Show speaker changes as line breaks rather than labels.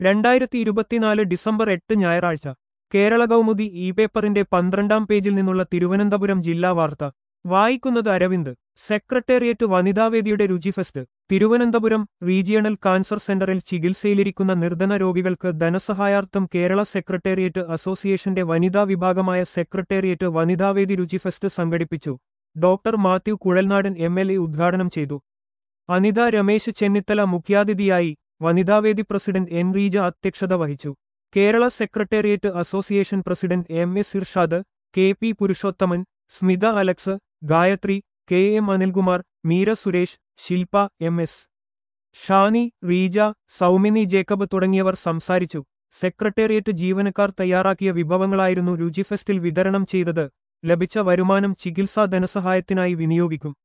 രണ്ടായിരത്തി ഇരുപത്തിനാല് ഡിസംബർ എട്ട് ഞായറാഴ്ച കേരള കൗമുദി ഇ പേപ്പറിന്റെ പന്ത്രണ്ടാം പേജിൽ നിന്നുള്ള തിരുവനന്തപുരം ജില്ലാ വാർത്ത വായിക്കുന്നത് അരവിന്ദ് സെക്രട്ടേറിയറ്റ് വനിതാവേദിയുടെ രുചിഫെസ്റ്റ് തിരുവനന്തപുരം റീജിയണൽ കാൻസർ സെന്ററിൽ ചികിത്സയിലിരിക്കുന്ന നിർധന രോഗികൾക്ക് ധനസഹായാർത്ഥം കേരള സെക്രട്ടേറിയറ്റ് അസോസിയേഷന്റെ വനിതാ വിഭാഗമായ സെക്രട്ടേറിയറ്റ് വനിതാവേദി രുചിഫെസ്റ്റ് സംഘടിപ്പിച്ചു doctor Mathew Kuzhalnadan M L A ഉദ്ഘാടനം ചെയ്തു അനിത രമേശ് ചെന്നിത്തല മുഖ്യാതിഥിയായി വനിതാവേദി പ്രസിഡന്റ് എൻ റീജ അധ്യക്ഷത വഹിച്ചു Kerala secretariat association president M S Irshad K P Purushothaman Smitha Alex Gayathri K M Anilkumar Meera Suresh Shilpa M S Shani Reeja Soumini Jacob തുടങ്ങിയവർ സംസാരിച്ചു സെക്രട്ടേറിയറ്റ് ജീവനക്കാർ തയ്യാറാക്കിയ വിഭവങ്ങളായിരുന്നു രുചിഫെസ്റ്റിൽ വിതരണം ചെയ്തത് ലഭിച്ച വരുമാനം ചികിത്സാ ധനസഹായത്തിനായി വിനിയോഗിക്കും